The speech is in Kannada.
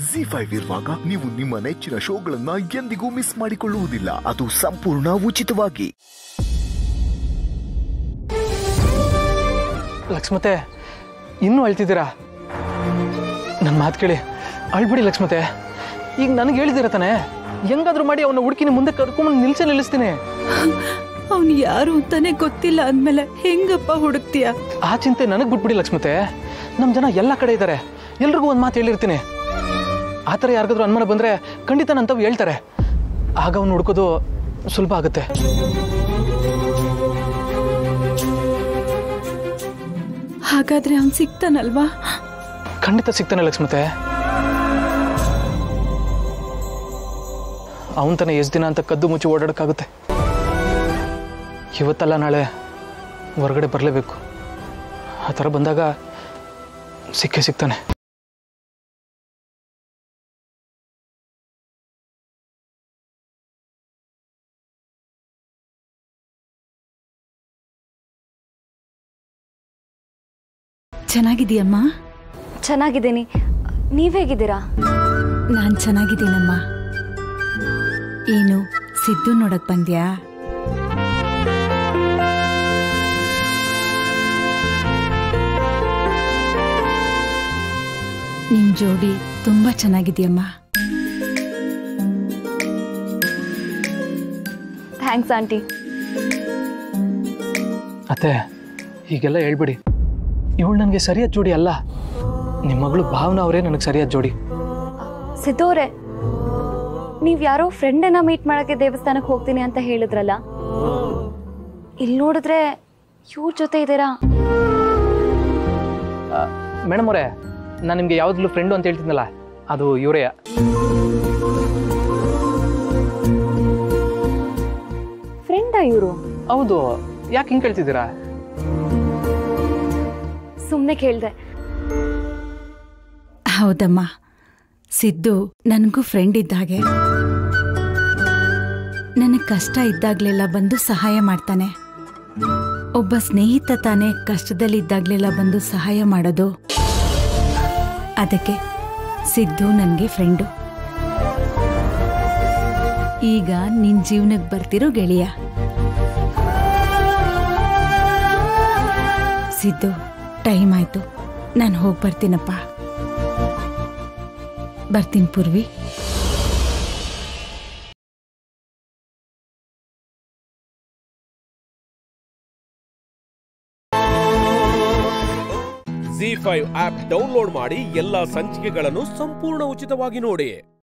ಜಿ ಫೈವ್ ಇರುವಾಗ ನೀವು ನಿಮ್ಮ ನೆಚ್ಚಿನ ಶೋಗಳನ್ನ ಎಂದಿಗೂ ಮಿಸ್ ಮಾಡಿಕೊಳ್ಳುವುದಿಲ್ಲ ಅದು ಸಂಪೂರ್ಣ ಉಚಿತವಾಗಿ ಲಕ್ಷ್ಮತೆ ಇನ್ನೂ ಅಳ್ತಿದ್ದೀರಾ ನನ್ನ ಮಾತು ಕೇಳಿ ಅಳ್ಬಿಡಿ ಲಕ್ಷ್ಮತೆ ಈಗ ನನಗೆ ಹೇಳಿದಿರ ತಾನೆ ಹೆಂಗಾದ್ರೂ ಮಾಡಿ ಅವನ ಹುಡುಕಿನ ಮುಂದೆ ಕರ್ಕೊಂಡು ನಿಲ್ಸೇ ನಿಲ್ಲಿಸ್ತೀನಿ ಅವನು ಯಾರು ಅಂತಾನೆ ಗೊತ್ತಿಲ್ಲ ಅಂದ್ಮೇಲೆ ಹೆಂಗಪ್ಪ ಹುಡುಕ್ತೀಯ ಆ ಚಿಂತೆ ನನಗೆ ಬಿಟ್ಬಿಡಿ ಲಕ್ಷ್ಮತೆ ನಮ್ಮ ಜನ ಎಲ್ಲ ಕಡೆ ಇದ್ದಾರೆ ಎಲ್ರಿಗೂ ಒಂದು ಮಾತು ಹೇಳಿರ್ತೀನಿ ಆ ಥರ ಯಾರಿಗಾದ್ರೂ ಅನುಮಾನ ಬಂದರೆ ಖಂಡಿತ ನಂತವ್ ಹೇಳ್ತಾರೆ ಆಗ ಅವ್ನು ಹುಡ್ಕೋದು ಸುಲಭ ಆಗುತ್ತೆ ಹಾಗಾದ್ರೆ ಅವ್ನು ಸಿಗ್ತಾನಲ್ವಾ ಖಂಡಿತ ಸಿಗ್ತಾನೆ ಲಕ್ಷ್ಮತೆ ಅವನ್ ತಾನೆ ಎಷ್ಟು ದಿನ ಅಂತ ಕದ್ದು ಮುಚ್ಚಿ ಓಡಾಡಕ್ಕಾಗುತ್ತೆ ಇವತ್ತಲ್ಲ ನಾಳೆ ಹೊರಗಡೆ ಬರಲೇಬೇಕು ಆ ಥರ ಬಂದಾಗ ಸಿಕ್ಕೇ ಸಿಗ್ತಾನೆ ಚೆನ್ನಾಗಿದೀಯಮ್ಮ ಚೆನ್ನಾಗಿದ್ದೀನಿ ನೀವ್ ಹೇಗಿದ್ದೀರಾ ನಾನ್ ಚೆನ್ನಾಗಿದ್ದೀನಮ್ಮ ಏನು ಸಿದ್ದು ನೋಡಕ್ ಬಂದ್ಯಾ ನಿಮ್ ಜೋಡಿ ತುಂಬಾ ಚೆನ್ನಾಗಿದೆಯಮ್ಮ ಥ್ಯಾಂಕ್ಸ್ ಆಂಟಿ ಅತ್ತೆ ಹೀಗೆಲ್ಲ ಹೇಳ್ಬಿಡಿ ಇವಳು ನನಗೆ ಸರಿಯಾದ ಜೋಡಿ ಅಲ್ಲ ನಿಮ್ಮ ಮಗಳು ಭಾವನಾ ಅವರೇ ನನಗೆ ಸರಿಯಾದ ಜೋಡಿ ಸಿದ್ದೋರೆ ನೀವ್ ಯಾರೋ ಫ್ರೆಂಡನ್ನ ಮೀಟ್ ಮಾಡಕ್ಕೆ ದೇವಸ್ಥಾನಕ್ಕೆ ಹೋಗ್ತೀನಿ ಅಂತ ಹೇಳಿದ್ರಲ್ಲ ಇಲ್ಲಿ ನೋಡಿದ್ರೆ ಇವ್ರ ಜೊತೆ ಇದ್ದೀರಾ ಮೇಡಮ್ ಅವರೇ ನಾನು ನಿಮಗೆ ಯಾವ್ದು ಫ್ರೆಂಡು ಅಂತ ಹೇಳ್ತಿದ್ನಲ್ಲ ಅದು ಇವರೇ ಫ್ರೆಂಡಾ ಇವರು ಹೌದು ಯಾಕೆ ಹಿಂಗೆ ಕೇಳ್ತಿದ್ದೀರಾ ಸುಮ್ಮನೆ ಕೇಳ್ದೆ ಹೌದಮ್ಮ ಸಿದ್ದು ನನಗೂ ಫ್ರೆಂಡ್ ಇದ್ದ ಹಾಗೆ ನನಗೆ ಕಷ್ಟ ಇದ್ದಾಗ್ಲೆಲ್ಲ ಬಂದು ಸಹಾಯ ಮಾಡ್ತಾನೆ ಒಬ್ಬ ಸ್ನೇಹಿತ ತಾನೇ ಕಷ್ಟದಲ್ಲಿದ್ದಾಗ್ಲೆಲ್ಲ ಬಂದು ಸಹಾಯ ಮಾಡೋದು ಅದಕ್ಕೆ ಸಿದ್ದು ನನಗೆ ಫ್ರೆಂಡು ಈಗ ನಿನ್ ಜೀವನಕ್ಕೆ ಬರ್ತಿರೋ ಗೆಳೆಯ ಸಿದ್ದು ಟೈಮ್ ಆಯ್ತು ನಾನು ಹೋಗಿ ಬರ್ತೀನಪ್ಪ ಬರ್ತೀನಿ Purvi Zee five app download ಮಾಡಿ ಎಲ್ಲಾ ಸಂಚಿಕೆಗಳನ್ನು ಸಂಪೂರ್ಣ ಉಚಿತವಾಗಿ ನೋಡಿ